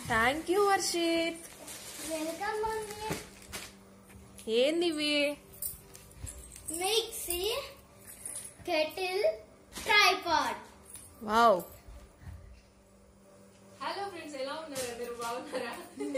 Thank you Varshith welcome mummy ఏంది ఇవి mixie kettle tripod wow hello friends ఎలా ఉన్నారు అందరూ బాగున్నారా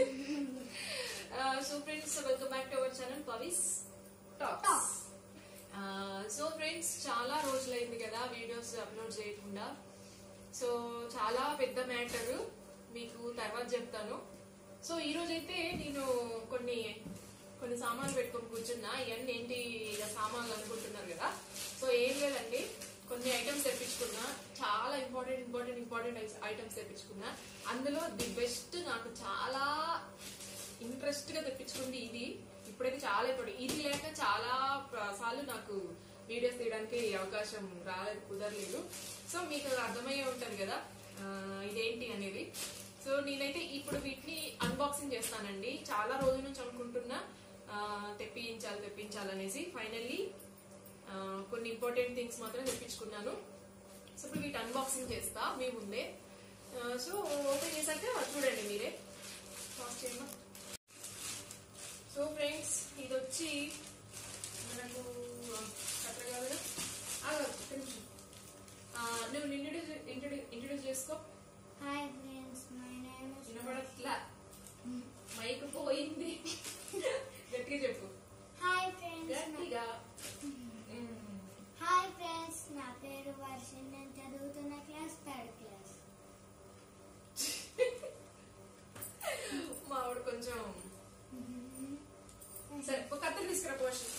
so friends welcome back to our channel Pavi's talks so friends చాలా రోజులైంది కదా వీడియోస్ అప్లోడ్ చేయకుండా సో చాలా పెద్ద మ్యాటర్ మీకు తర్వాత చెప్తాను సో ఈ రోజు అయితే నేను కొన్ని కొన్ని సామాన్లు పెట్టుకొని కూర్చున్నా ఇవన్నీ ఏంటి ఇలా సామాన్లు అనుకుంటున్నారు కదా సో ఏం లేదండి కొన్ని ఐటమ్స్ తెప్పించుకున్నా చాలా ఇంపార్టెంట్ ఇంపార్టెంట్ ఇంపార్టెంట్ ఐటమ్స్ తెప్పించుకున్నా అందులో ది బెస్ట్ నాకు చాలా ఇంట్రెస్ట్ గా తెప్పించుకుంది ఇది ఇప్పుడైతే చాలా ఇప్పుడు ఇది లేక చాలా ప్ర- సార్లు నాకు వీడియోస్ తీయడానికి అవకాశం రాలేదు కుదరలేదు సో మీకు అర్థమయ్యే ఉంటది కదా ఆ, ఇదేంటి అనేది సో నేనైతే ఇప్పుడు వీటిని అన్బాక్సింగ్ చేస్తానండి చాలా రోజుల నుంచి అనుకుంటున్నా ఆ, తెప్పించాలి తెప్పించాలనేసి ఫైనల్లీ కొన్ని ఇంపార్టెంట్ థింగ్స్ మాత్రం తెప్పించుకున్నాను సో ఇప్పుడు వీటి అన్బాక్సింగ్ చేస్తా మీ ముందే ఆ, సో ఓపెన్ చేశాక చూడండి మీరే ఫాస్ట్ చేయమా సో ఫ్రెండ్స్ ఇది వచ్చి మనకు కరెక్ట్ కాదు కదా ఆగు, ఒక్క నిమిషం. ఆ, నువ్వు ఇంట్రడ్యూస్ ఇంట్రడ్యూస్ చేసుకో hi friends my name is వినపడట్లా మైక్ పోయింది గట్టిగా చెప్పు హాయ్ ఫ్రెండ్స్ గట్టిగా మ్మ్. హాయ్ ఫ్రెండ్స్ నా పేరు వర్షిన్ నేను చదువుతున్న క్లాస్ థర్డ్ క్లాస్ మా ఆవిడ కొంచెం సరే ఒక కత్తిరి తీసుకురా పోషన్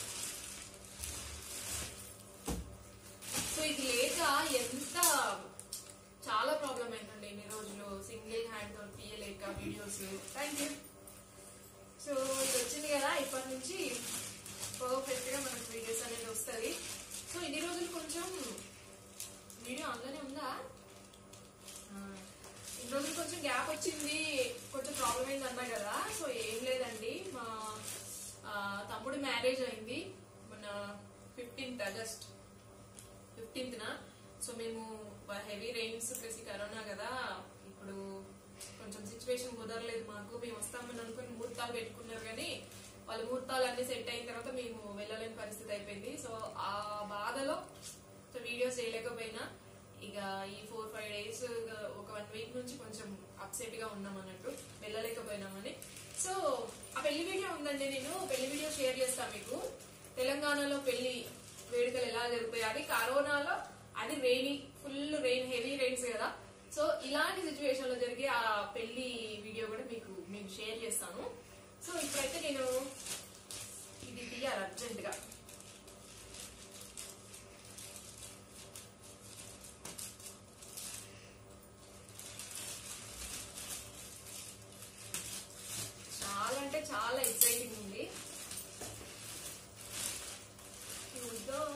సో ఇది లేక ఎంత చాలా ప్రాబ్లం అయిందండి ఇన్ని రోజులు సింగిల్ హ్యాండ్ తో తీయలేక వీడియోస్ థ్యాంక్ యూ సో ఇది వచ్చింది కదా ఇప్పటి నుంచి పర్ఫెక్ట్ గా మనకు వీడియోస్ అనేది వస్తుంది సో ఇన్ని రోజులు కొంచెం వీడియో అందులోనే ఉందా ఆ, ఇన్ని రోజులు కొంచెం గ్యాప్ వచ్చింది కొంచెం ప్రాబ్లం అయింది అన్నా కదా సో ఏం లేదండి మా ఆ, తమ్ముడు మ్యారేజ్ అయింది మన ఫిఫ్టీన్త్ ఆగస్ట్ ఫిఫ్టీన్త్ న సో మేము హెవీ రెయిన్స్ ప్లస్ ఈ కరోనా కదా ఇప్పుడు కొంచెం సిచ్యువేషన్ కుదరలేదు మాకు మేము వస్తామని అనుకుని ముహూర్తాలు పెట్టుకున్నారు కానీ వాళ్ళ ముహూర్తాలు అన్ని సెట్ అయిన తర్వాత మేము వెళ్ళలేని పరిస్థితి అయిపోయింది సో ఆ బాధలో సో వీడియోస్ చేయలేకపోయినా ఇక ఈ ఫోర్ ఫైవ్ డేస్ ఒక వన్ వీక్ నుంచి కొంచెం అప్సెట్ గా ఉన్నాం అన్నట్టు వెళ్ళలేకపోయినామని సో ఆ పెళ్లి వీడియో ఉందండి నేను పెళ్లి వీడియో షేర్ చేస్తాను మీకు తెలంగాణలో పెళ్లి వేడుకలు ఎలా జరుగుతాయి అది కరోనాలో అది rainy full rain heavy rains కదా సో ఇలాంటి సిచ్యువేషన్ లో జరిగే ఆ పెళ్లి వీడియో కూడా మీకు మీకు షేర్ చేస్తాను సో ఇప్పుడైతే నేను ఇది తీయాలి అర్జెంట్ గా చాలా అంటే చాలా ఎక్సైటింగ్ ఉంది చూద్దాం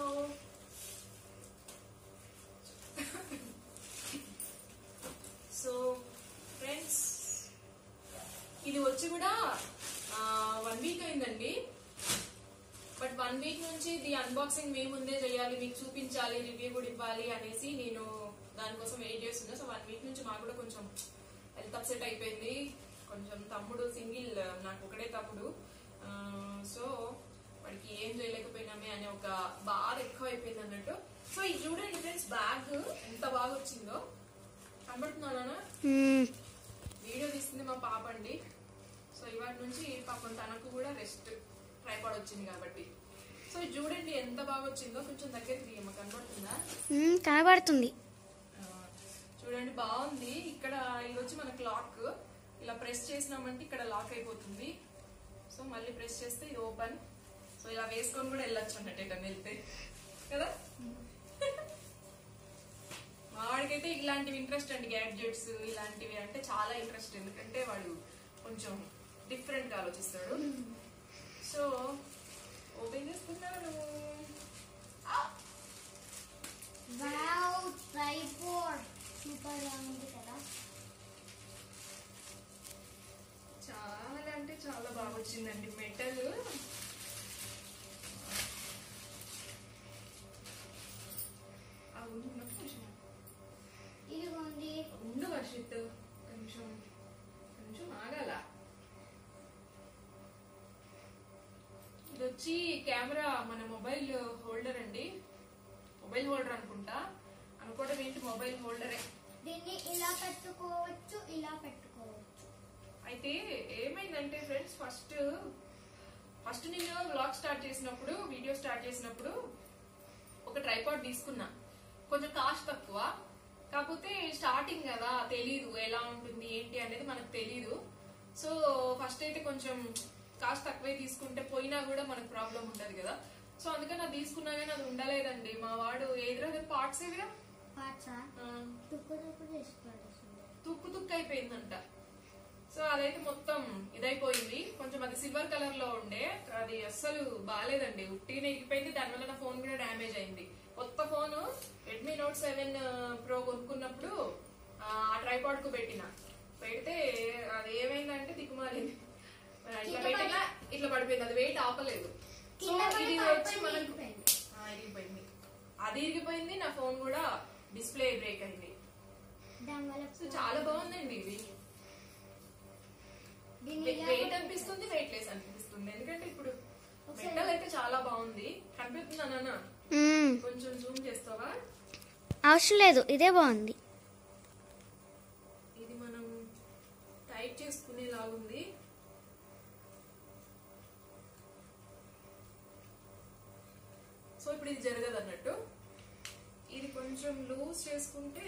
సో ఫ్రెండ్స్ ఇది వచ్చి కూడా వన్ వీక్ అయిందండి బట్ వన్ వీక్ నుంచి ఇది అన్బాక్సింగ్ మీ ముందే చేయాలి మీకు చూపించాలి రివ్యూ కూడా ఇవ్వాలి అనేసి నేను దానికోసం వెయిట్ చేస్తున్నా సో వన్ వీక్ నుంచి మాకు కూడా కొంచెం హెల్త్ అప్సెట్ అయిపోయింది కొంచెం తమ్ముడు సింగిల్ నాకు ఒకడే తమ్ముడు ఆ, సో వాడికి ఏం చేయలేకపోయినామే అనే ఒక బాధ ఎక్కువ అయిపోయింది అన్నట్టు సో ఇది చూడండి ఫ్రెండ్స్ బ్యాగ్ ఎంత బాగా వచ్చిందో కనబడుతున్నానా వీడియో తీస్తుంది మా పాప అండి సో ఇవాటి నుంచి పాపం తనకు కూడా రెస్ట్ ట్రైపాడ్ వచ్చింది కాబట్టి సో ఇది చూడండి ఎంత బాగా వచ్చిందో కొంచెం దగ్గరికి తీయమ్మ కనబడుతుందా కనబడుతుంది ఆ, చూడండి బాగుంది ఇక్కడ ఇది వచ్చి మన క్లాక్ ఇలా ప్రెస్ చేసినామంటే ఇక్కడ లాక్ అయిపోతుంది సో మళ్ళీ ప్రెస్ చేస్తే ఇది ఓపెన్ సో ఇలా వేసుకొని కూడా వెళ్ళొచ్చు అన్నట్టు ఎటన్నా వెళ్తే కదా మా వాడికైతే ఇలాంటివి ఇంట్రెస్ట్ అండి గ్యాడ్జెట్స్ ఇలాంటివి అంటే చాలా ఇంట్రెస్ట్ ఎందుకంటే వాడు కొంచెం డిఫరెంట్ గా ఆలోచిస్తాడు సో ఓపెన్ చేస్తున్నాను ఆ! వావ్ ట్రైపాడ్ సూపర్ గా ఉంది కదా చాలా అంటే చాలా బాగా వచ్చిందండి మెటల్ ఇదిగోండి ఉండు వర్షిత్ కొంచెం కొంచెం వచ్చి కెమెరా మన మొబైల్ హోల్డర్ అండి మొబైల్ హోల్డర్ అనుకుంటా అనుకోవడం ఏంటి మొబైల్ హోల్డరే దీన్ని ఇలా పెట్టుకోవచ్చు ఇలా పెట్టుకోవచ్చు అయితే ఏమైందంటే ఫ్రెండ్స్ ఫస్ట్ ఫస్ట్ నేను వ్లాగ్ స్టార్ట్ చేసినప్పుడు వీడియో స్టార్ట్ చేసినప్పుడు ఒక ట్రైపాడ్ తీసుకున్నా కొంచెం కాస్ట్ తక్కువ కాకపోతే స్టార్టింగ్ కదా తెలీదు ఎలా ఉంటుంది ఏంటి అనేది మనకు తెలీదు సో ఫస్ట్ అయితే కొంచెం కాస్ట్ తక్కువే తీసుకుంటే పోయినా కూడా మనకు ప్రాబ్లం ఉండదు కదా సో అందుకని అది తీసుకున్నా కానీ అది ఉండలేదండి మా వాడు ఏదో పార్ట్స్ ఏవిరా పాచా తుక్కు తుక్కు చేసి పడేసింది తుక్కు తుక్కు అయిపోయిందంట సో అదైతే మొత్తం ఇదైపోయింది కొంచెం అది సిల్వర్ కలర్ లో ఉండే అది అస్సలు బాగాలేదండి ఉట్టిగా ఎగిపోయింది దానివల్ల నా ఫోన్ కూడా డ్యామేజ్ అయింది కొత్త phone Redmi Note seven Pro కొనుక్కున్నప్పుడు ఆ ట్రైపాడ్ కు పెట్టిన పెడితే అది ఏమైందంటే దిక్కుమాలింది ఆ, ఇట్లా పెట్టినా ఇట్లా పడిపోయింది అది వెయిట్ ఆపలేదు సో కింద పడి ఇది వచ్చి పడిపోయి మనకు ఇరిగిపోయింది. ఆ, ఇరిగిపోయింది అది ఇరిగిపోయింది నా ఫోన్ కూడా డిస్ప్లే బ్రేక్ అయింది దానివల్ల సో చాలా బాగుందండి ఇది దీన్ని ఇలా వెయిట్ అనిపిస్తుంది వెయిట్ లెస్ అనిపిస్తుంది ఎందుకంటే ఇప్పుడు మెటల్ అయితే చాలా బాగుంది కనిపిస్తుందా నాన్న మ్మ్. కొంచెం జూమ్ చేస్తావా అవసరం లేదు ఇదే బాగుంది ఇది మనం టైప్ చేసుకునేలాగుంది సో ఇప్పుడు ఇది జరగదు అన్నట్టు ఇది కొంచెం లూజ్ చేసుకుంటే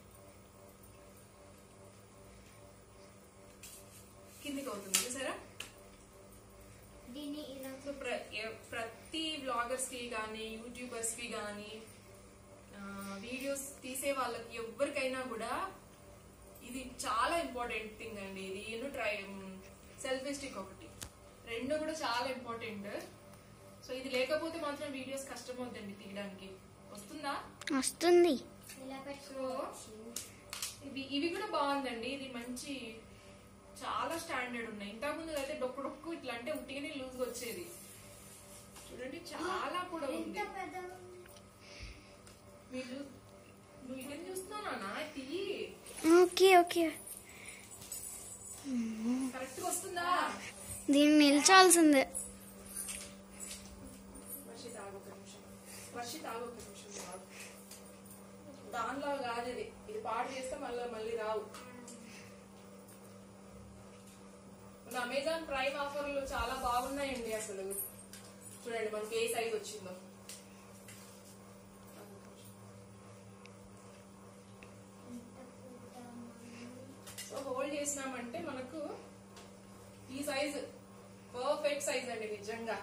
కిందికి అవుతుంది చూసారా దీన్ని ఇలా సో ప్ర- ఎ- ప్రతి బ్లాగర్స్ కి కానీ యూట్యూబర్స్ కి కానీ వీడియోస్ తీసే వాళ్ళకి ఎవరికైనా కూడా ఇది చాలా ఇంపార్టెంట్ థింగ్ అండి ఇది నేను ట్రై సెల్ఫీ స్టిక్ ఒకటి రెండు కూడా చాలా ఇంపార్టెంట్ సో ఇది లేకపోతే మాత్రం వీడియోస్ కష్టం అవుతుంది తీయడానికి వస్తుందా వస్తుంది ఇలా పెట్టుకోవచ్చు ఇవి ఇవి కూడా బాగుందండి ఇది మంచి చాలా స్టాండర్డ్ ఉన్నాయి ఇంతకుముందు అయితే డొక్కు డొక్కు ఇట్లా అంటే ఉట్టిగానే లూజ్ వచ్చేది చూడండి చాలా కూడా ఎంత ఉంది పెద్ద వీళ్ళు నువ్వు ఇదేం చూస్తున్నానా తీయి ఓకే ఓకే కరెక్ట్ వస్తుందా దీన్ని నిల్చాల్సిందే వర్షిత్ ఆగు ఒక నిమిషం వర్షిత్ ఆగు ఒక నిమిషం ఆగు. దానిలో కాదు ఇది ఇది పాడు చేస్తే మళ్ళీ మళ్ళీ రావు మన అమెజాన్ ప్రైమ్ ఆఫర్లు చాలా బాగున్నాయండి అసలు చూడండి మనకి ఏ సైజ్ వచ్చిందో సో హోల్డ్ చేసినామంటే మనకు ఈ సైజ్ పర్ఫెక్ట్ సైజ్ అండి నిజంగా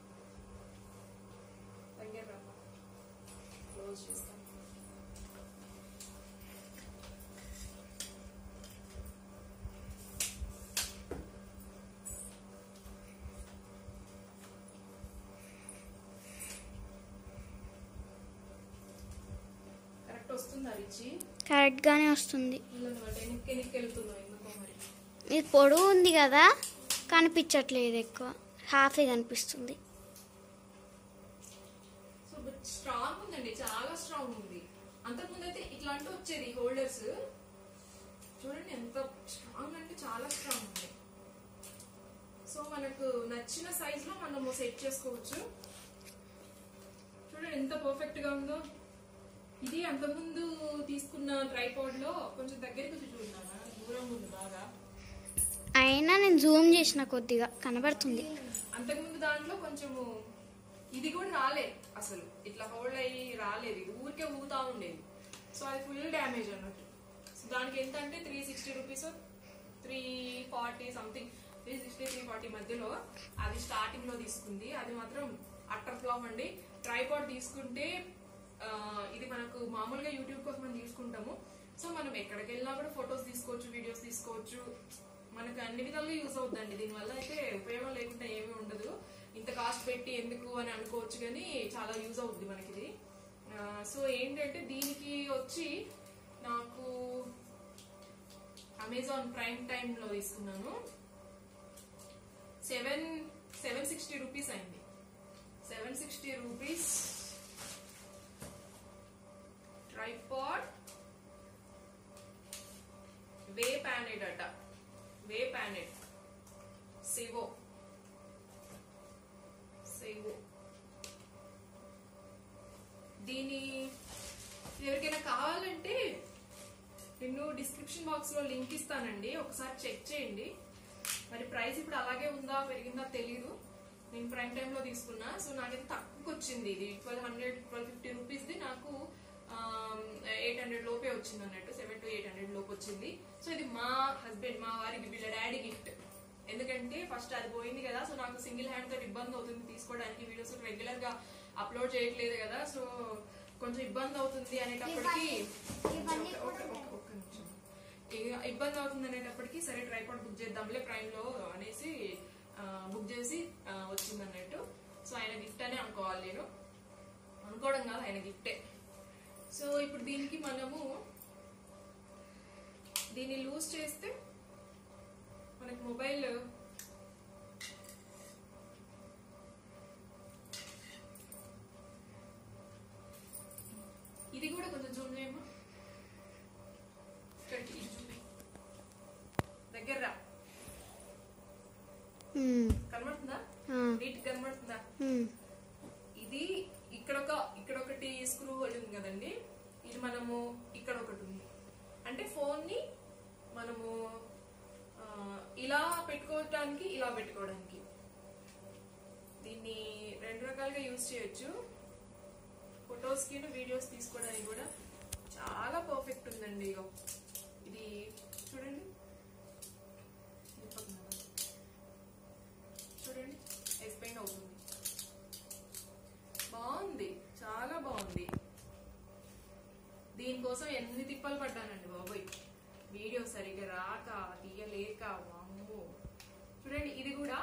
దగ్గర రా. క్లోజ్ చేస్తాం కరెక్ట్ వస్తుందా రిచి కరెక్ట్గానే వస్తుంది పిల్లలు అంటే ఎనికి ఎనికి వెళ్తున్నావు ఎందుకో మరి ఇది పొడవు ఉంది కదా కనిపించట్లేదు ఎక్కువ హాఫే కనిపిస్తుంది సో బట్ స్ట్రాంగ్ ఉందండి చాలా స్ట్రాంగ్ ఉంది అంతకుముందు అయితే ఇట్లాంటి వచ్చేది హోల్డర్స్ చూడండి ఎంత స్ట్రాంగ్ అంటే చాలా స్ట్రాంగ్ ఉంది సో మనకు నచ్చిన సైజ్ లో మనము సెట్ చేసుకోవచ్చు చూడండి ఎంత పర్ఫెక్ట్ గా ఉందో ఇది అంతకుముందు తీసుకున్న ట్రైపాడ్ లో కొంచెం దగ్గరికి వచ్చి చూడన్నా దూరం ఉంది బాగా అయినా నేను జూమ్ చేసిన కొద్దిగా కనబడుతుంది అంతకుముందు దాంట్లో కొంచెము ఇది కూడా రాలే అసలు ఇట్లా హోల్డ్ అయ్యి రాలేదు ఇది ఊరికే ఊగుతా ఉండేది సో అది ఫుల్ డ్యామేజ్ అన్నట్టు సో దానికి ఎంత అంటే three sixty rupees three forty something three sixty three forty మధ్యలో అది స్టార్టింగ్ లో తీసుకుంది అది మాత్రం అట్టర్ ఫ్లాప్ అండి ట్రైపాడ్ తీసుకుంటే ఆ, ఇది మనకు మామూలుగా యూట్యూబ్ కోసం మనం తీసుకుంటాము సో మనం ఎక్కడికి వెళ్ళినా కూడా ఫొటోస్ తీసుకోవచ్చు వీడియోస్ తీసుకోవచ్చు మనకు అన్ని విధాలుగా యూజ్ అవుతుందండి దీనివల్ల అయితే ఉపయోగం లేకుండా ఏమీ ఉండదు ఇంత కాస్ట్ పెట్టి ఎందుకు అని అనుకోవచ్చు కానీ చాలా యూజ్ అవుతుంది మనకి ఇది ఆ, సో ఏంటంటే దీనికి వచ్చి నాకు అమెజాన్ ప్రైమ్ టైమ్ లో తీసుకున్నాను సెవెన్ సెవెన్ సిక్స్టీ రూపీస్ అయింది సెవెన్ సిక్స్టీ రూపీస్ ట్రైపాడ్ వే ప్యానెట్ అట వే ప్యానెట్ సివో సివో డిస్క్రిప్షన్ బాక్స్ లో లింక్ ఇస్తానండి ఒకసారి చెక్ చేయండి మరి ప్రైస్ ఇప్పుడు అలాగే ఉందా పెరిగిందా తెలియదు నేను ప్రైమ్ టైమ్ లో తీసుకున్నా సో నాకైతే తక్కువకి వచ్చింది ఇది twelve hundred twelve fifty rupees ది నాకు ఎయిట్ హండ్రెడ్ లోపే వచ్చింది అన్నట్టు సెవెన్ టు ఎయిట్ హండ్రెడ్ లోపు వచ్చింది సో ఇది మా హస్బెండ్ మా వారికి వీళ్ళ డాడీ గిఫ్ట్ ఎందుకంటే ఫస్ట్ అది పోయింది కదా సో నాకు సింగిల్ హ్యాండ్ తో ఇబ్బంది అవుతుంది తీసుకోవడానికి వీడియోస్ రెగ్యులర్ గా అప్లోడ్ చేయట్లేదు కదా సో కొంచెం ఇబ్బంది అవుతుంది అనేటప్పటికి ఇవన్నీ ఒక- ఒక- ఒక- ఒక్క నిమిషం. ఇక ఇబ్బంది అవుతుంది అనేటప్పటికి సరే ట్రైపాడ్ బుక్ చేద్దాంలే ప్రైమ్ లో అనేసి బుక్ చేసి ఆ, వచ్చింది అన్నట్టు సో ఆయన గిఫ్ట్ అనే అనుకోవాలి నేను అనుకోవడం కాదు ఆయన గిఫ్టే సో ఇప్పుడు దీనికి మనము దీన్ని లూజ్ చేస్తే మనకి మొబైల్ ఇది కూడా కొంచెం జూమ్ చేయమ్మా ఇక్కడ ఇది zoom చేయి. దగ్గర రా ఉమ్, కనబడుతుందా ఆ, నీట్ కనబడుతుందా ఉమ్, ఇది ఇక్కడ ఒక ఇక్కడ ఒకటి స్క్రూ హోల్ ఉంది కదండి ఇది మనము ఇక్కడ ఒకటి ఉంది అంటే ఫోన్ ని మనము ఆ, ఇలా పెట్టుకోవడానికి ఇలా పెట్టుకోవడానికి దీన్ని రెండు రకాలుగా యూజ్ చేయొచ్చు ఫొటోస్ కి వీడియోస్ తీసుకోవడానికి కూడా చాలా పర్ఫెక్ట్ ఉందండి ఇగో ఇది చూడండి ఇది పక్కన. చూడండి ఎక్స్పెండ్ అవుతుంది బాగుంది చాలా బాగుంది దీనికోసం ఎన్ని తిప్పలు పడ్డానండి బాబోయ్ వీడియో సరిగ్గా రాక తీయలేక వామ్మో చూడండి ఇది కూడా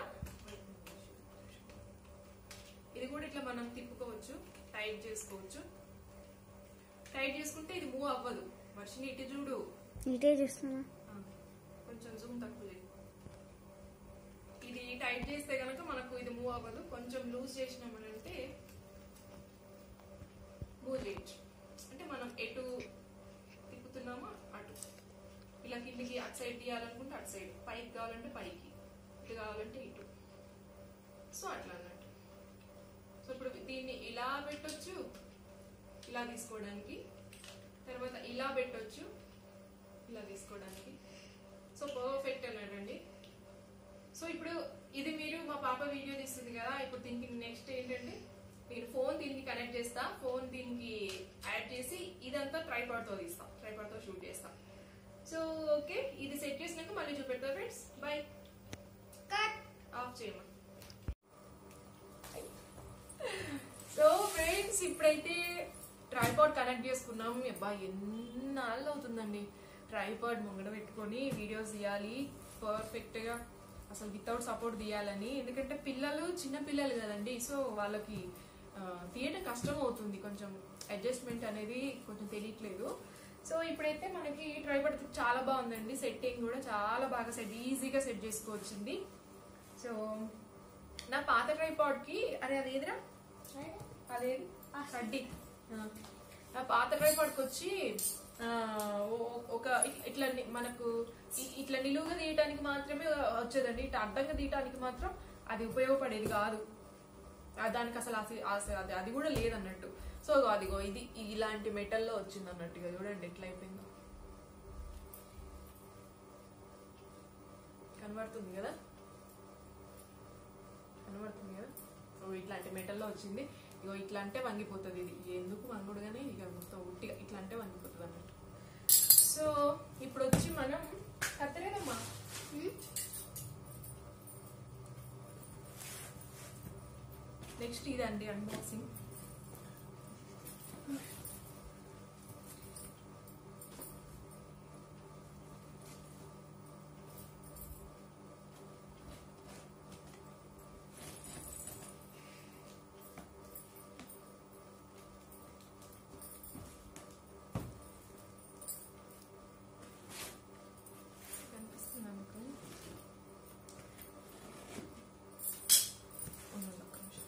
ఇది కూడా ఇట్లా మనం తిప్పుకోవచ్చు టైట్ చేసుకోవచ్చు టైట్ చేసుకుంటే ఇది మూవ్ అవ్వదు వర్షిని ఇటు చూడు ఇటే చూస్తున్నా ఆ, కొంచెం జూమ్ తక్కువ చేయి ఇది టైట్ చేస్తే గనక మనకు ఇది మూవ్ అవ్వదు కొంచెం లూజ్ చేసినామనంటే మూవ్ చేయొచ్చు అంటే మనం ఎటు తిప్పుతున్నామో అటు ఇలా కిందికి అటు సైడ్ తీయాలనుకుంటే అటు సైడ్ పైకి కావాలంటే పైకి ఇటు కావాలంటే ఇటు సో అట్లా అన్నట్టు సో ఇప్పుడు దీన్ని ఇలా పెట్టొచ్చు ఇలా తీసుకోవడానికి తర్వాత ఇలా పెట్టొచ్చు ఇలా తీసుకోవడానికి సో పర్ఫెక్ట్ అన్నాడండి సో ఇప్పుడు ఇది మీరు మా పాప వీడియో తీస్తుంది కదా ఇప్పుడు దీనికి నెక్స్ట్ ఏంటంటే నేను ఫోన్ దీనికి కనెక్ట్ చేస్తా ఫోన్ దీనికి యాడ్ చేసి ఇదంతా ట్రైపాడ్ తో తీస్తాం ట్రైపాడ్ తో షూట్ చేస్తాం సో ఓకే ఇది సెట్ చేసినాక మళ్ళీ చూపెడతా ఫ్రెండ్స్ బై కట్ ఆఫ్ చేయమా సో ఫ్రెండ్స్ ఇప్పుడైతే ట్రైపాడ్ కనెక్ట్ చేసుకున్నాం అబ్బా ఎన్నాళ్ళు అవుతుందండి ట్రైపాడ్ ముంగడ పెట్టుకొని వీడియోస్ తీయాలి పర్ఫెక్ట్ గా అసలు వితౌట్ సపోర్ట్ తీయాలని ఎందుకంటే పిల్లలు చిన్న పిల్లలు కదండి సో వాళ్ళకి ఆ, తీయడం కష్టం అవుతుంది కొంచెం అడ్జస్ట్మెంట్ అనేది కొంచెం తెలియట్లేదు సో ఇప్పుడైతే మనకి ట్రైపాడ్ చాలా బాగుందండి సెట్టింగ్ కూడా చాలా బాగా సెట్ ఈజీగా సెట్ చేసుకోవచ్చింది సో నా పాత ట్రైపాడ్ కి అరే అది ఏదిరా అదేది కడ్డీ ఆ. నా పాత ట్రైపాడ్ కి వచ్చి ఆ, ఓ- ఒక ఇట్- ఇట్లా ని- మనకు ఇ- ఇట్లా నిలువుగా తీయటానికి మాత్రమే వచ్చేదండి ఇట్లా అడ్డంగా తీయటానికి మాత్రం అది ఉపయోగపడేది కాదు ఆ, దానికి అసలు అసి- అసలు అది అది కూడా లేదన్నట్టు సో అదిగో ఇది ఇలాంటి మెటల్లో వచ్చింది అన్నట్టుగా చూడండి ఎట్లా అయిపోయిందో కనబడుతుంది కదా కనబడుతుంది కదా సో ఇట్లాంటి మెటల్లో వచ్చింది ఇగో ఇట్లా అంటే వంగిపోతుంది ఇది ఎందుకు వంగుడుగానే ఇక మొత్తం ఉట్టిగా ఇట్లా అంటే వంగిపోతుంది అన్నట్టు సో ఇప్పుడు వచ్చి మనం కత్తరేదమ్మా నెక్స్ట్ ఇదండి అన్బాక్సింగ్ కనిపిస్తుంది అనుకో ఉండండి ఒక్క నిమిషం.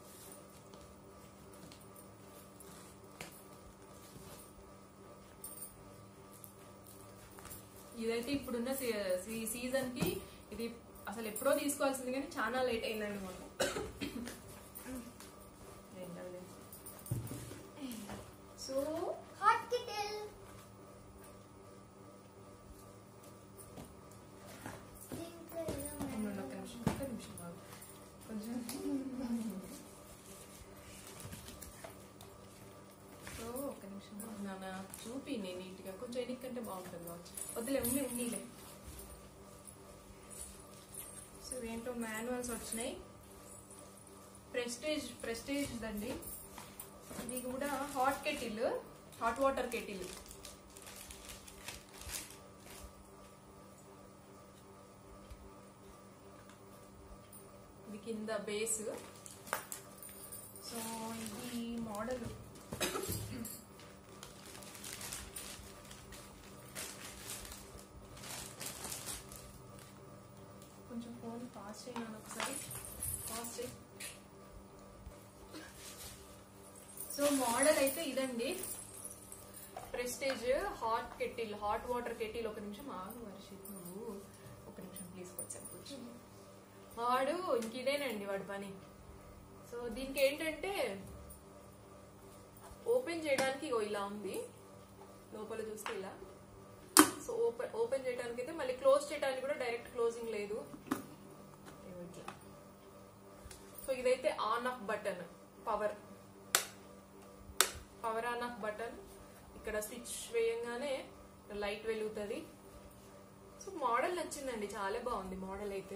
ఇదైతే ఇప్పుడున్న సీజన్ కి ఇది అసలు ఎప్పుడో తీసుకోవాల్సింది కానీ చాలా లేట్ అయిందండి మాకు ఏంటది? సో హాట్ కిటిల్ ఉంటే బాగుంటుంది కావచ్చు వద్దులే ఉండి ఉండీలే సో ఏంటో మాన్యువల్స్ వచ్చినాయి ప్రెస్టేజ్ ప్రెస్టేజ్ దండి ఇది కూడా hot kettle hot water kettle ఇది కింద బేస్ సో ఇది మోడల్ కొంచెం ఫోన్ పాస్ చేయను ఒకసారి పాస్ చేయి సో మోడల్ అయితే ఇదండి Prestige hot kettle hot water kettle ఒక నిమిషం ఆగు వర్షిత్ నువ్వు ఒక నిమిషం ప్లీజ్ కొంచెం కూర్చో వాడు ఇంక ఇదేనండి వాడి పని సో దీనికి ఏంటంటే ఓపెన్ చేయడానికి ఇగో ఇలా ఉంది లోపల చూస్తే ఇలా సో ఓపెన్ ఓపెన్ చేయడానికి అయితే మళ్ళీ క్లోజ్ చేయడానికి కూడా డైరెక్ట్ క్లోజింగ్ లేదు ఇగో ఇట్లా సో ఇదైతే on off button power power on off button ఇక్కడ స్విచ్ వేయంగానే లైట్ వెలుగుతుంది సో మోడల్ నచ్చిందండి చాలా బాగుంది మోడల్ అయితే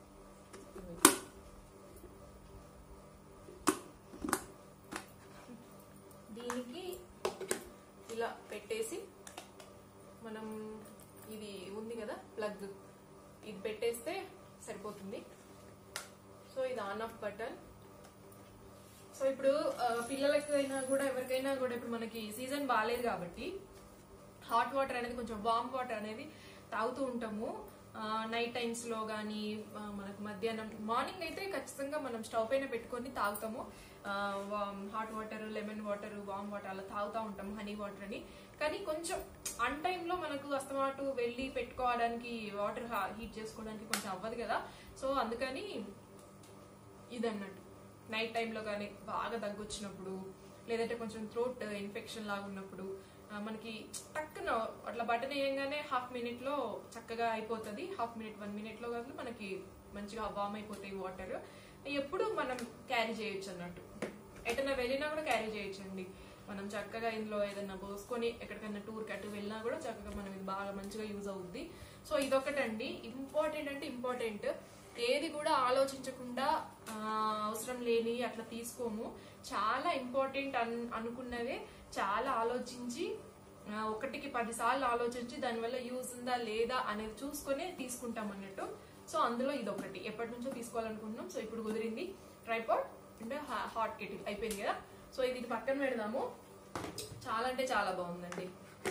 దీనికి ఇలా పెట్టేసి మనం ఇది ఉంది కదా ప్లగ్ ఇది పెట్టేస్తే సరిపోతుంది సో ఇది ఆన్ ఆఫ్ బటన్ సో ఇప్పుడు ఆ, పిల్లలకైనా కూడా ఎవరికైనా కూడా ఇప్పుడు మనకి సీజన్ బాగాలేదు కాబట్టి హాట్ వాటర్ అనేది కొంచెం వామ్ వాటర్ అనేది తాగుతూ ఉంటాము నైట్ టైమ్స్ లో కానీ మనకు మధ్యాహ్నం మార్నింగ్ అయితే ఖచ్చితంగా మనం స్టవ్ పైన పెట్టుకొని తాగుతాము hot water lemon water warm water అలా తాగుతూ ఉంటాము హనీ వాటర్ అని కానీ కొంచెం అన్ టైంలో మనకు అస్తమాటు వెళ్ళి పెట్టుకోవడానికి వాటర్ హీట్ చేసుకోవడానికి కొంచెం అవ్వదు కదా సో అందుకని ఇది అన్నట్టు నైట్ టైంలో కానీ బాగా దగ్గొచ్చినప్పుడు లేదంటే కొంచెం థ్రోట్ ఇన్ఫెక్షన్ లాగా ఉన్నప్పుడు ఆ, మనకి టక్కున అట్లా బటన్ వేయంగానే హాఫ్ మినిట్ లో చక్కగా అయిపోతుంది హాఫ్ మినిట్ వన్ మినిట్ లో కాదు మనకి మంచిగా వామ్ అయిపోతాయి వాటర్ ఎప్పుడు మనం క్యారీ చేయొచ్చు అన్నట్టు ఎటైనా వెళ్ళినా కూడా క్యారీ చేయొచ్చండి మనం చక్కగా ఇందులో ఏదైనా పోసుకొని ఎక్కడికైనా టూర్ కట్టు వెళ్ళినా కూడా చక్కగా మనం ఇది బాగా మంచిగా యూజ్ అవుద్ది సో ఇదొకటండి ఇంపార్టెంట్ అంటే ఇంపార్టెంట్ ఏది కూడా ఆలోచించకుండా ఆ, అవసరం లేని అట్లా తీసుకోము చాలా ఇంపార్టెంట్ అన్ అనుకున్నవే చాలా ఆలోచించి ఆ, ఒకటికి పది సార్లు ఆలోచించి దానివల్ల యూజ్ ఉందా లేదా అనేది చూసుకొని తీసుకుంటాం అన్నట్టు సో అందులో ఇది ఒకటి ఎప్పటి నుంచో తీసుకోవాలనుకుంటున్నాం సో ఇప్పుడు కుదిరింది ట్రైపాడ్ అంటే హాట్ కెటిల్ అయిపోయింది కదా సో ఇది ఇటు పక్కన పెడదాము చాలా అంటే చాలా బాగుందండి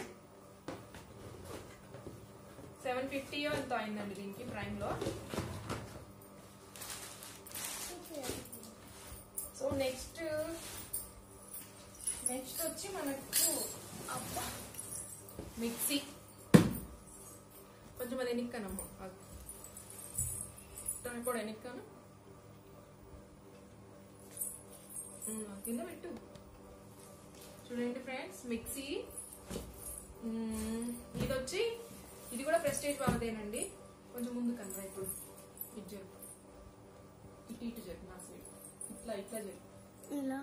సెవెన్ ఫిఫ్టీ ఎంత అయిందండి దీనికి ప్రైమ్ లో సో నెక్స్ట్ నెక్స్ట్ వచ్చి మనకు అబ్బా మిక్సీ కొంచెం అది ఎనిక్కనమ్మ కూడా ఎనిక్కాను ఉమ్, కింద పెట్టు చూడండి ఫ్రెండ్స్ మిక్సీ ఉమ్, ఇది వచ్చి ఇది కూడా ప్రెస్టేజ్ వాళ్ళదేనండి కొంచెం ముందు కనరా ఇప్పుడు ఇది జరుపు ఇటు ఇటు జరుపు నా సైడ్ ఇట్లా ఇట్లా జరుపు ఇలా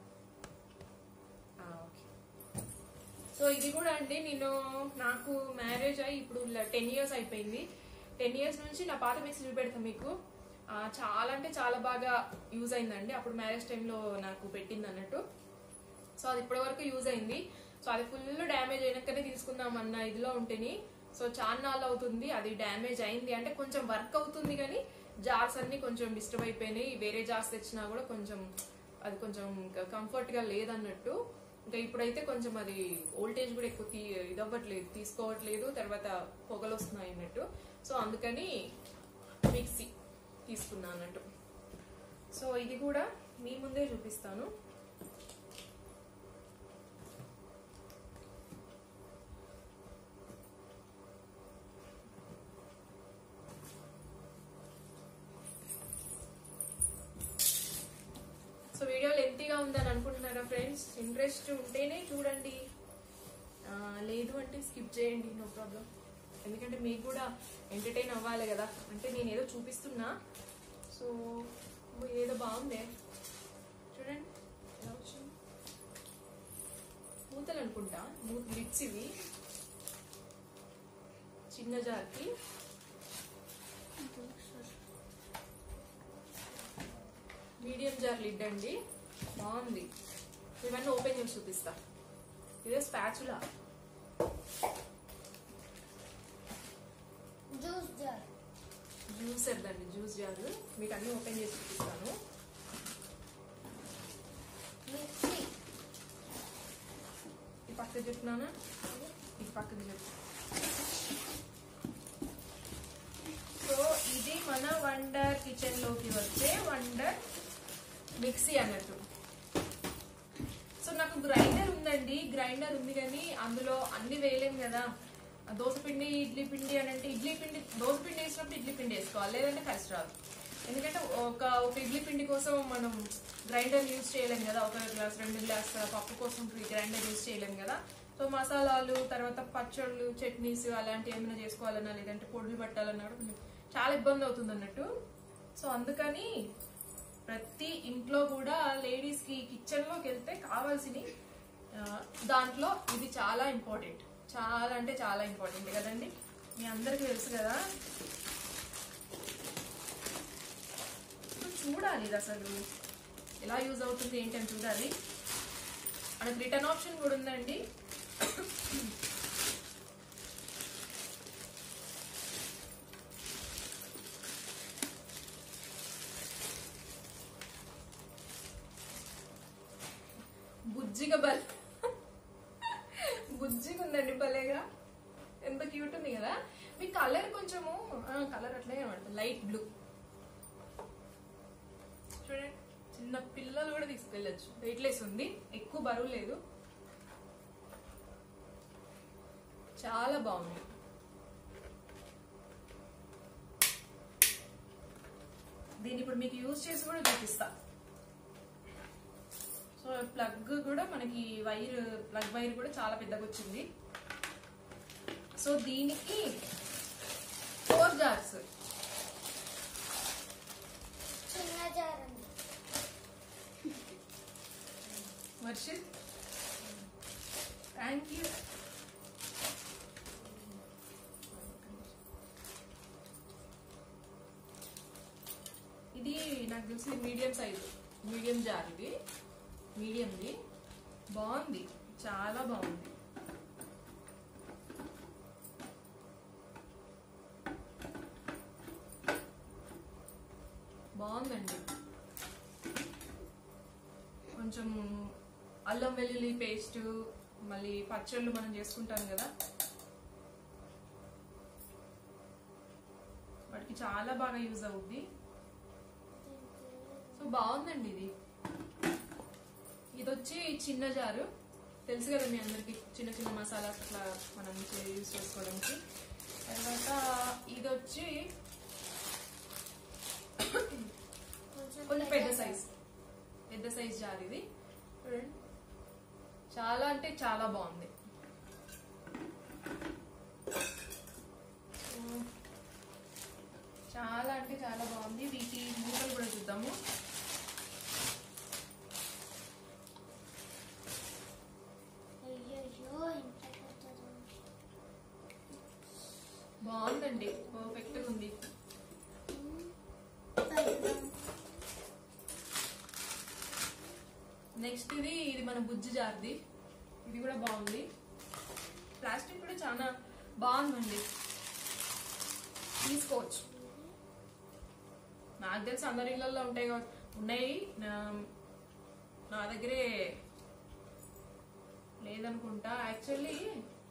ఆ, ఓకే. సో ఇది కూడా అండి నేను నాకు మ్యారేజ్ అయ్యి ఇప్పుడు టెన్ ఇయర్స్ అయిపోయింది టెన్ ఇయర్స్ నుంచి నా పాత మిక్సీ చూపెడతాను మీకు ఆ, చాలా అంటే చాలా బాగా యూజ్ అయిందండి అప్పుడు మ్యారేజ్ టైంలో నాకు పెట్టింది అన్నట్టు సో అది ఇప్పటి వరకు యూజ్ అయింది సో అది ఫుల్ డ్యామేజ్ అయినాకనే తీసుకుందాం అన్న ఇదిలో ఉంటేని సో చాలా నాళ్ళు అవుతుంది అది డ్యామేజ్ అయింది అంటే కొంచెం వర్క్ అవుతుంది కానీ జార్స్ అన్ని కొంచెం డిస్టర్బ్ అయిపోయినాయి వేరే జార్స్ తెచ్చినా కూడా కొంచెం అది కొంచెం కంఫర్ట్ గా లేదన్నట్టు ఇంకా ఇప్పుడైతే కొంచెం అది ఓల్టేజ్ కూడా ఎక్కువ తీ ఇదవ్వట్లేదు తీసుకోవట్లేదు తర్వాత పొగలు వస్తున్నాయి అన్నట్టు సో అందుకని మిక్సీ తీసుకున్నా అన్నట్టు సో ఇది కూడా మీ ముందే చూపిస్తాను సో వీడియో లెంతీగా ఉందని అనుకుంటున్నారా ఫ్రెండ్స్ ఇంట్రెస్ట్ ఉంటేనే చూడండి ఆ, లేదు అంటే స్కిప్ చేయండి నో ప్రాబ్లం ఎందుకంటే మీకు కూడా ఎంటర్టైన్ అవ్వాలి కదా అంటే నేను ఏదో చూపిస్తున్నా సో ఓ, ఏదో బాగుందే చూడండి ఎలా వచ్చింది మూతలు అనుకుంటా మూత లిడ్స్ ఇవి చిన్న జార్కి మీడియం జార్ లిడ్ అండి బాగుంది ఇవన్నీ ఓపెన్ చేసి చూపిస్తా ఇదే స్పాచులా జ్యూస్ జార్ జ్యూస్ ఎద్దండి జ్యూస్ జార్ మీకు అన్ని ఓపెన్ చేసి చూపిస్తాను మిక్సీ ఈ పక్కకు చెప్తున్నానా ఈ పక్కకు చెప్పు సో ఇది మన వండర్ కిచెన్ లోకి వచ్చే వండర్ మిక్సీ అన్నట్టు సో నాకు గ్రైండర్ ఉందండి గ్రైండర్ ఉంది కానీ అందులో అన్ని వేయలేం కదా ఆ దోస పిండి ఇడ్లీ పిండి అని అంటే ఇడ్లీ పిండి దోస పిండి వేసినప్పుడు ఇడ్లీ పిండి వేసుకోవాలి లేదంటే కలిసి రాదు ఎందుకంటే ఒక ఒక ఇడ్లీ పిండి కోసం మనం గ్రైండర్ యూజ్ చేయలేం కదా ఒక గ్లాస్ రెండు గ్లాస్ పప్పు కోసం గ్రైండర్ యూజ్ చేయలేం కదా సో మసాలాలు తర్వాత పచ్చళ్ళు చట్నీస్ అలాంటివి ఏమైనా చేసుకోవాలన్నా లేదంటే పొడులు పట్టాలన్నా కూడా కొంచెం చాలా ఇబ్బంది అవుతుంది అన్నట్టు సో అందుకని ప్రతి ఇంట్లో కూడా లేడీస్ కి కిచెన్ లోకి వెళ్తే కావాల్సిన దాంట్లో ఇది చాలా ఇంపార్టెంట్ చాలా అంటే చాలా ఇంపార్టెంట్ కదండి మీ అందరికి తెలుసు కదా సో చూడాలి ఇది అసలు ఎలా యూజ్ అవుతుంది ఏంటి అని చూడాలి మనకి రిటర్న్ ఆప్షన్ కూడా ఉందండి బుజ్జిగా బల్ బుజ్జిగా ఉందండి భలేగా ఎంత క్యూట్ ఉంది కదా మీ కలర్ కొంచెము కలర్ అట్లే లైట్ బ్లూ చూడండి చిన్న పిల్లలు కూడా తీసుకెళ్ళచ్చు వెయిట్లెస్ ఉంది ఎక్కువ బరువు లేదు చాలా బాగుంది దీన్ని ఇప్పుడు మీకు యూజ్ చేసి కూడా చూపిస్తా సో ప్లగ్ కూడా మనకి వైర్ ప్లగ్ వైర్ కూడా చాలా పెద్దగా వచ్చింది సో దీనికి ఫోర్ జార్స్ చిన్న జార్ ఉంది వర్షిత్ థ్యాంక్ యూ ఇది నాకు తెలిసి మీడియం సైజు మీడియం జార్ ఇది మీడియంది బాగుంది చాలా బాగుంది బాగుందండి కొంచెం అల్లం వెల్లుల్లి పేస్ట్ మళ్ళీ పచ్చళ్ళు మనం చేసుకుంటాం కదా వాటికి చాలా బాగా యూజ్ అవుద్ది సో బాగుందండి ఇది ఇది వచ్చి చిన్న జారు తెలుసు కదా మీ అందరికి చిన్న చిన్న మసాలాస్ అట్లా మనం యూజ్ చేసుకోవడానికి తర్వాత ఇది వచ్చి కొంచెం పెద్ద సైజ్ పెద్ద సైజ్ జార్ ఇది చూడండి చాలా అంటే చాలా బాగుంది ఉమ్, చాలా అంటే చాలా బాగుంది వీటి మూటలు కూడా చూద్దాము అయ్యో ఇంత పెద్దది బాగుందండి పర్ఫెక్ట్ గా ఉంది నెక్స్ట్ ఇది ఇది మన బుజ్జి జార్ది ఇది కూడా బాగుంది ప్లాస్టిక్ కూడా చాలా బాగుందండి తీసుకోవచ్చు నాకు తెలిసి అందరి ఇళ్ళల్లో ఉంటాయి కాబట్టి ఉన్నాయి నా- నా దగ్గరే లేదనుకుంటా యాక్చువల్లీ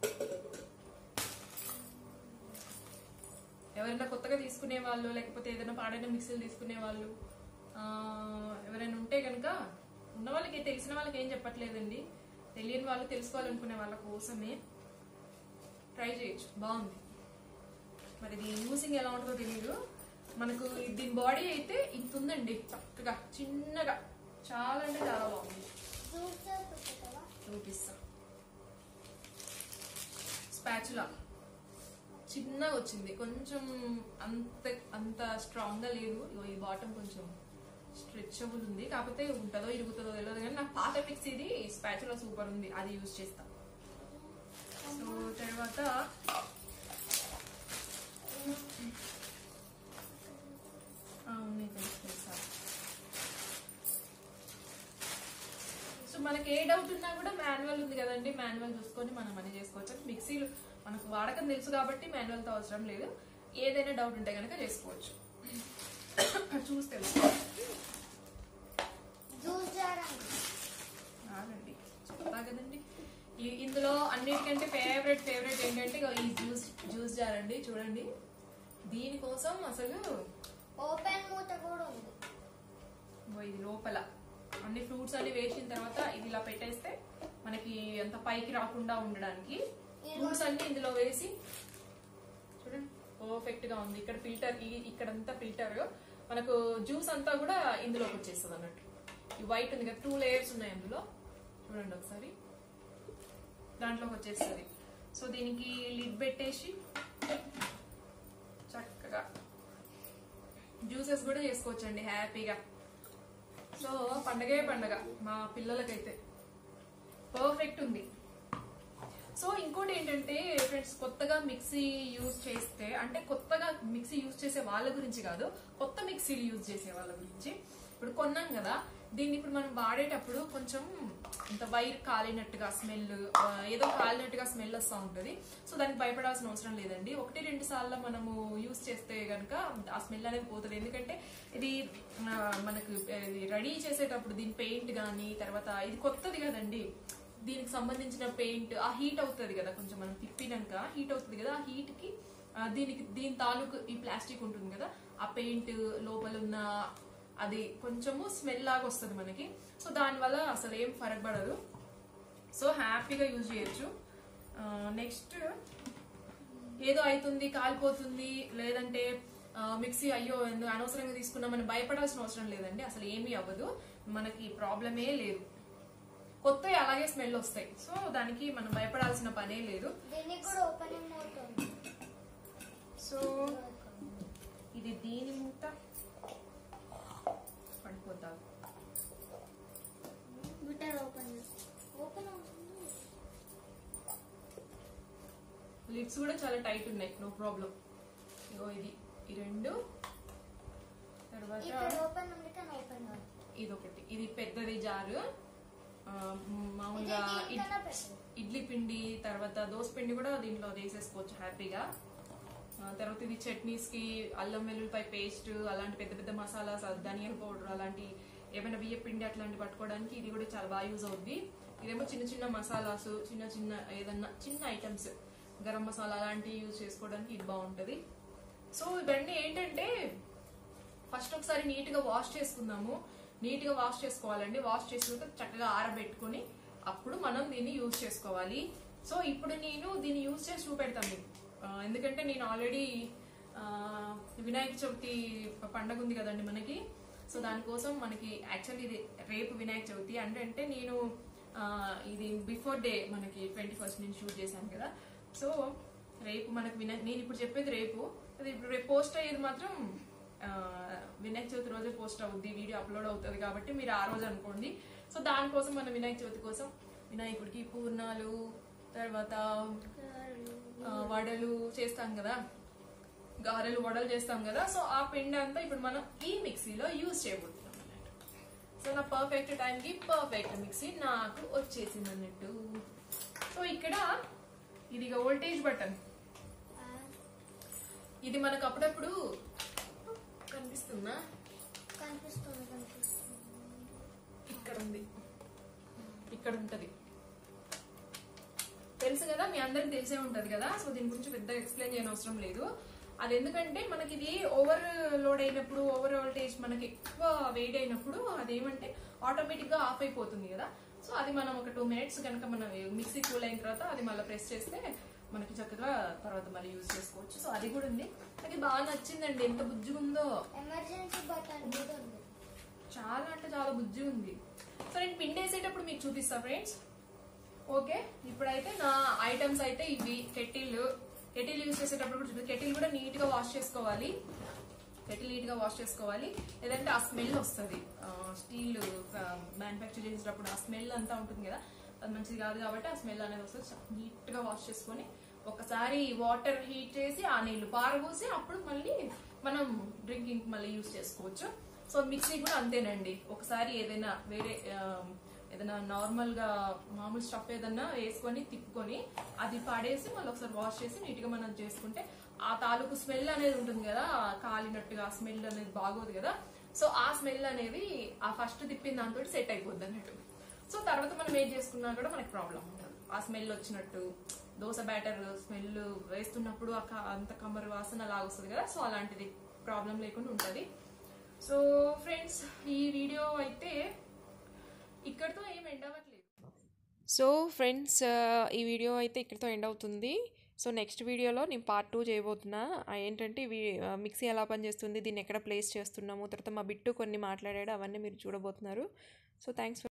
ఎవరైనా కొత్తగా తీసుకునే వాళ్ళు లేకపోతే ఏదైనా పాడైన మిక్సీలు తీసుకునే వాళ్ళు ఆ, ఎవరైనా ఉంటే కనుక ఉన్న వాళ్ళకి తెలిసిన వాళ్ళకి ఏం చెప్పట్లేదండి తెలియని వాళ్ళు తెలుసుకోవాలనుకునే వాళ్ళ కోసమే ట్రై చేయొచ్చు బాగుంది మరి దీని యూసింగ్ ఎలా ఉంటుందో తెలియదు మనకు దీని బాడీ అయితే ఇంత ఉందండి చక్కగా చిన్నగా చాలా అంటే చాలా బాగుంది జ్యూస్ జార్ పెట్టవా చూపిస్తా స్పాచులా చిన్నగా వచ్చింది కొంచెం అంత అంత స్ట్రాంగ్ గా లేదు ఇగో ఈ బాటం కొంచెం స్ట్రెచబుల్ ఉంది కాకపోతే ఉంటుందో ఇరుగుతుందో తెలియదు కానీ నాకు పాత మిక్స్ ఇది స్పాచులా సూపర్ ఉంది అది యూజ్ చేస్తా సో తర్వాత ఆ, ఉన్నాయి తెలుసు తెలుసా సో మనకి ఏ డౌట్ ఉన్నా కూడా మాన్యువల్ ఉంది కదండి మాన్యువల్ చూసుకొని మనం అన్ని చేసుకోవచ్చు మిక్సీలు మనకు వాడకం తెలుసు కాబట్టి manual తో అవసరం లేదు ఏదైనా డౌట్ ఉంటే కనుక చేసుకోవచ్చు చూసి తెలుసుకోవాలి జ్యూస్ జార్ అండి ఆగండి చెప్తా కదండి ఈ- ఇందులో అన్నిటికంటే ఫేవరెట్ ఫేవరెట్ ఏంటంటే ఇగో ఈ జ్యూస్ జ్యూస్ జార్ అండి చూడండి దీనికోసం అసలు ఓపెన్ మూత కూడా ఉంది ఇగో ఇది లోపల అన్ని ఫ్రూట్స్ అన్ని వేసిన తర్వాత ఇది ఇలా పెట్టేస్తే మనకి అంత పైకి రాకుండా ఉండడానికి ఫ్రూట్స్ అన్ని ఇందులో వేసి చూడండి పర్ఫెక్ట్ గా ఉంది ఇక్కడ ఫిల్టర్ ఇక్కడంతా ఫిల్టర్ మనకు జ్యూస్ అంతా కూడా ఇందులోకి వచ్చేస్తుంది అన్నట్టు ఈ వైట్ ఉంది కదా టూ లేయర్స్ ఉన్నాయి అందులో చూడండి ఒకసారి దాంట్లోకి వచ్చేస్తుంది సో దీనికి లిడ్ పెట్టేసి చక్కగా జ్యూసెస్ కూడా చేసుకోవచ్చండి హ్యాపీగా సో పండగే పండగ మా పిల్లలకైతే పర్ఫెక్ట్ ఉంది సో ఇంకోటి ఏంటంటే ఫ్రెండ్స్ కొత్తగా మిక్సీ యూజ్ చేస్తే అంటే కొత్తగా మిక్సీ యూజ్ చేసే వాళ్ళ గురించి కాదు కొత్త మిక్సీలు యూజ్ చేసే వాళ్ళ గురించి ఇప్పుడు కొన్నాం కదా దీన్ని ఇప్పుడు మనం వాడేటప్పుడు కొంచెం ఇంత వైర్ కాలినట్టుగా స్మెల్ ఏదో కాలినట్టుగా స్మెల్ వస్తూ ఉంటుంది సో దానికి భయపడాల్సిన అవసరం లేదండి ఒకటి రెండు సార్లు మనము యూజ్ చేస్తే గనక ఆ స్మెల్ అనేది పోతుంది ఎందుకంటే ఇది ఆ, మనకు రెడీ చేసేటప్పుడు దీని పెయింట్ కానీ తర్వాత ఇది కొత్తది కదండి దీనికి సంబంధించిన పెయింట్ ఆ హీట్ అవుతుంది కదా కొంచెం మనం తిప్పినాక హీట్ అవుతుంది కదా ఆ హీట్ కి ఆ, దీనికి దీని తాలూకు ఈ ప్లాస్టిక్ ఉంటుంది కదా ఆ పెయింట్ లోపల ఉన్న అది కొంచెము స్మెల్ లాగా వస్తుంది మనకి సో దానివల్ల అసలు ఏం ఫరక్ పడదు సో హ్యాపీగా యూజ్ చేయొచ్చు నెక్స్ట్ ఏదో అవుతుంది కాలిపోతుంది లేదంటే ఆ, మిక్సీ అయ్యో ఎందుకు అనవసరంగా తీసుకున్నామని భయపడాల్సిన అవసరం లేదండి అసలు ఏమీ అవ్వదు మనకి ప్రాబ్లమే లేదు కొత్త అలాగే స్మెల్ వస్తాయి సో దానికి మనం భయపడాల్సిన పనే లేదు దీనికి కూడా ఓపెనింగ్ మూత ఉంది సో ఇది దీని మూత పడిపోతా మీటర్ ఓపెన్ ఓపెన్ అవుతుంది లిప్స్ కూడా చాలా టైట్ ఉన్నాయి నో ప్రాబ్లం ఇగో ఇది ఈ రెండు తర్వాత ఇక్కడ ఓపెన్ ఉంది కానీ ఓపెన్ కాదు ఇది ఒకటి ఇది పెద్దది జారు ఆ, మామూలుగా ఇది ఇడ్- దీనికన్నా పెద్దది. ఇడ్లీ పిండి తర్వాత దోస పిండి కూడా దీంట్లో వేసేసుకోవచ్చు హ్యాపీగా ఆ, తర్వాత ఇది చట్నీస్ కి అల్లం వెల్లుల్లిపాయ పేస్ట్ అలాంటి పెద్ద పెద్ద మసాలాస్ ధనియా పౌడర్ అలాంటి ఏమైనా బియ్య పిండి అట్లాంటి పట్టుకోవడానికి ఇది కూడా చాలా బాగా యూజ్ అవుద్ది ఇదేమో చిన్న చిన్న మసాలాస్ చిన్న చిన్న ఏదన్నా చిన్న ఐటమ్స్ గరం మసాలా అలాంటివి యూజ్ చేసుకోవడానికి ఇది బాగుంటది సో ఇవన్నీ ఏంటంటే ఫస్ట్ ఒకసారి నీట్ గా వాష్ చేసుకుందాము నీట్ గా వాష్ చేసుకోవాలండి వాష్ చేసిన చక్కగా ఆరబెట్టుకొని అప్పుడు మనం దీన్ని యూజ్ చేసుకోవాలి సో ఇప్పుడు నేను దీన్ని యూజ్ చేసి చూపెడతాను మీకు ఆ, ఎందుకంటే నేను ఆల్రెడీ వినాయక చవితి పండగ ఉంది కదండి మనకి సో దానికోసం మనకి యాక్చువల్లీ ఇది రేపు వినాయక చవితి అంటే అంటే నేను ఆ, ఇది బిఫోర్ డే మనకి ట్వంటీ ఫస్ట్ నేను షూట్ చేశాను కదా సో రేపు మనకి వినాయక నేను ఇప్పుడు చెప్పేది రేపు అది ఇప్పుడు రేపు పోస్ట్ అయ్యేది మాత్రం ఆ, వినాయక చవితి రోజే పోస్ట్ అవుద్ది వీడియో అప్లోడ్ అవుతుంది కాబట్టి మీరు ఆ రోజు అనుకోండి సో దానికోసం మనం వినాయక చవితి కోసం వినాయకుడికి పూర్ణాలు తర్వాత ఆ, వడలు చేస్తాం కదా గారెలు వడలు చేస్తాం కదా సో ఆ పిండి అంతా ఇప్పుడు మనం ఈ మిక్సీలో యూజ్ చేయబోతున్నాం అన్నట్టు సో నా పర్ఫెక్ట్ టైంకి పర్ఫెక్ట్ మిక్సీ నాకు వచ్చేసింది అన్నట్టు సో ఇక్కడ ఇది వోల్టేజ్ బటన్ ఇది మనకు అప్పుడప్పుడు కనిపిస్తుందా కనిపిస్తుంది కనిపిస్తుంది ఇక్కడ ఉంది ఇక్కడ ఉంటది తెలుసు కదా మీ అందరికి తెలిసే ఉంటది కదా సో దీని గురించి పెద్ద ఎక్స్ప్లెయిన్ చేయని అవసరం లేదు అది ఎందుకంటే మనకి ఇది ఓవర్ లోడ్ అయినప్పుడు ఓవర్ వోల్టేజ్ మనకి ఎక్కువ వేడి అయినప్పుడు అదేమంటే ఆటోమేటిక్ గా ఆఫ్ అయిపోతుంది కదా సో అది మనం ఒక టూ మినిట్స్ కనుక మనం మిక్సీ కూల్ అయిన తర్వాత అది మళ్ళీ ప్రెస్ చేస్తే మనకి చక్కగా తర్వాత మళ్ళీ యూజ్ చేసుకోవచ్చు సో అది కూడా ఉంది అది బాగా నచ్చిందండి ఎంత బుజ్జిగా ఉందో ఎమర్జెన్సీ బటన్ కూడా ఉంది చాలా అంటే చాలా బుజ్జి ఉంది సో నేను పిండి వేసేటప్పుడు మీకు చూపిస్తా ఫ్రెండ్స్ ఓకే ఇప్పుడైతే నా ఐటమ్స్ అయితే ఇవి కెటిల్ కెటిల్ యూస్ చేసేటప్పుడు కూడా చూపి కెటిల్ కూడా నీట్ గా వాష్ చేసుకోవాలి కెటిల్ నీట్ గా వాష్ చేసుకోవాలి లేదంటే ఆ స్మెల్ వస్తుంది స్టీల్ మ్యానుఫ్యాక్చర్ చేసేటప్పుడు ఆ స్మెల్ అంతా ఉంటుంది కదా అది మంచిది కాదు కాబట్టి ఆ స్మెల్ అనేది వస్తుంది నీట్ గా వాష్ చేసుకొని ఒకసారి వాటర్ హీట్ చేసి ఆ నీళ్లు పారబోసి అప్పుడు మళ్ళీ మనం డ్రింకింగ్ మళ్ళీ యూస్ చేసుకోవచ్చు సో మిక్సీ కూడా అంతేనండి ఒకసారి ఏదైనా వేరే ఆ, ఏదైనా నార్మల్ గా మామూలు స్టఫ్ ఏదన్నా వేసుకొని తిప్పుకొని అది పాడేసి మళ్ళీ ఒకసారి వాష్ చేసి నీట్ గా మనం చేసుకుంటే ఆ తాలూకు స్మెల్ అనేది ఉంటుంది కదా ఆ కాలినట్టుగా ఆ స్మెల్ అనేది బాగోదు కదా సో ఆ స్మెల్ అనేది ఆ ఫస్ట్ తిప్పిన దాంతో సెట్ అయిపోద్ది అన్నట్టు సో తర్వాత మనం ఏం చేసుకున్నా కూడా మనకి ప్రాబ్లం ఉండదు ఆ స్మెల్ వచ్చినట్టు దోశ బ్యాటర్ స్మెల్ వేస్తున్నప్పుడు ఆ క- అంత కమ్మరి వాసన అలా వస్తుంది కదా సో అలాంటిది ప్రాబ్లం లేకుండా ఉంటుంది సో ఫ్రెండ్స్ ఈ వీడియో అయితే ఇక్కడితో ఏం ఎండ్ అవ్వట్లేదు సో ఫ్రెండ్స్ ఈ వీడియో అయితే ఇక్కడితో ఎండ్ అవుతుంది సో నెక్స్ట్ వీడియోలో నేను పార్ట్ టూ చేయబోతున్నా ఆ ఏంటంటే ఇవి ఆ, మిక్సీ ఎలా పనిచేస్తుంది దీన్ని ఎక్కడ ప్లేస్ చేస్తున్నాము తర్వాత మా బిట్టు కొన్ని మాట్లాడాడు అవన్నీ మీరు చూడబోతున్నారు సో థ్యాంక్స్